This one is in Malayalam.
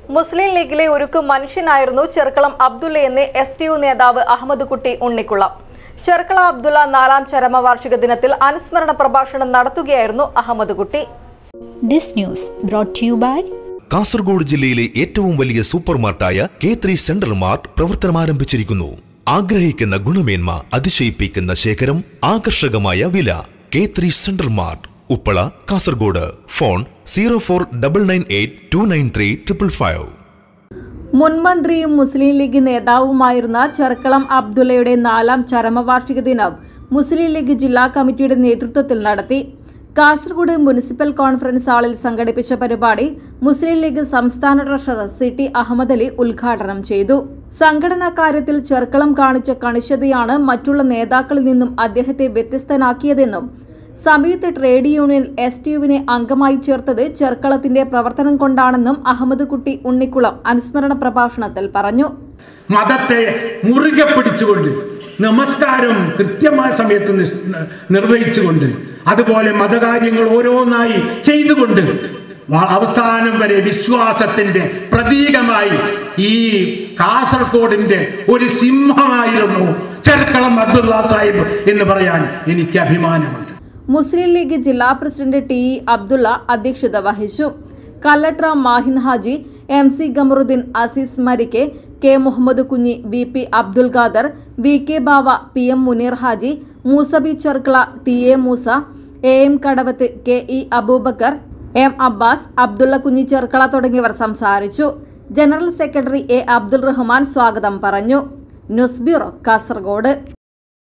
മുസ്ലിം ലീഗിലെ ഒരുക്ക് മനുഷ്യനായിരുന്നു ചെർക്കളം അബ്ദുള്ള എന്ന് എസ് ടി യു നേതാവ് അഹമ്മദ് കുട്ടി ഉണ്ണിക്കുള ചെർക്കള അബ്ദുള്ള നാലാം ചരമവാർഷിക ദിനത്തിൽ അനുസ്മരണ പ്രഭാഷണം നടത്തുകയായിരുന്നു അഹമ്മദ് കുട്ടി This news brought to you by Kasaragod ജില്ലയിലെ ഏറ്റവും വലിയ സൂപ്പർ മാർട്ടായ കെ ത്രീ സെൻട്രൽ മാർട്ട് പ്രവർത്തനമാരംഭിച്ചിരിക്കുന്നു ആഗ്രഹിക്കുന്ന ഗുണമേന്മ അതിശയിപ്പിക്കുന്ന ശേഖരം ആകർഷകമായ വില K three central mart Uppala Kasaragod phone zero four double nine eight two nine three triple five മുൻ മന്ത്രിയും മുസ്ലിം ലീഗ് നേതാവുമായിരുന്ന ചെർക്കളം അബ്ദുള്ളയുടെ നാലാം ചരമവാർഷിക ദിനം മുസ്ലിം ലീഗ് ജില്ലാ കമ്മിറ്റിയുടെ നേതൃത്വത്തിൽ നടത്തി കാസർഗോഡ് മുനിസിപ്പൽ കോൺഫറൻസ് ഹാളിൽ സംഘടിപ്പിച്ച പരിപാടി മുസ്ലിം ലീഗ് സംസ്ഥാന treasurer C T Ahammed Ali ഉദ്ഘാടനം ചെയ്തു സംഘടനാ കാര്യത്തിൽ ചെർക്കളം കാണിച്ച കണിശതയാണ് മറ്റുള്ള നേതാക്കളിൽ നിന്നും അദ്ദേഹത്തെ വ്യത്യസ്തനാക്കിയതെന്നും സംയുക്ത ട്രേഡ് യൂണിയൻ എസ് ടി യുവിനെ അംഗമായി ചേർത്തത് ചെർക്കളത്തിന്റെ പ്രവർത്തനം കൊണ്ടാണെന്നും അഹമ്മദ് കുട്ടി ഉണ്ണിക്കുളം അനുസ്മരണ പ്രഭാഷണത്തിൽ പറഞ്ഞു മതത്തെ മുറുകെ പിടിച്ചുകൊണ്ട് നമസ്കാരം കൃത്യമായ സമയത്ത് നിസ്- നിർവഹിച്ചുകൊണ്ട് അതുപോലെ മതകാര്യങ്ങൾ ഓരോന്നായി ചെയ്തുകൊണ്ട് വ- അവസാനം വരെ വിശ്വാസത്തിന്റെ പ്രതീകമായി ഈ കാസർഗോഡിന്റെ ഒരു സിംഹമായിരുന്നു ചെർക്കളം അബ്ദുള്ള സാഹിബ് എന്ന് പറയാൻ എനിക്ക് അഭിമാനമുണ്ട് മുസ്ലിം ലീഗ് ജില്ലാ പ്രസിഡന്റ് ടി ഇ അബ്ദുള്ള അധ്യക്ഷത വഹിച്ചു Kalladra Mahin Haji M C Kamaruddin Azeez Marikke K Muhammad Kunhi V P Abdul Khader V K Bava P M Muneer Haji Moosabi Cherkala T A Moosa A M Kadavath K E Abubakar M Abbas Abdulla Kunhi Cherkala തുടങ്ങിയവർ സംസാരിച്ചു general secretary A Abdul Rahman സ്വാഗതം പറഞ്ഞു ന്യൂസ് ബ്യൂറോ കാസർഗോഡ്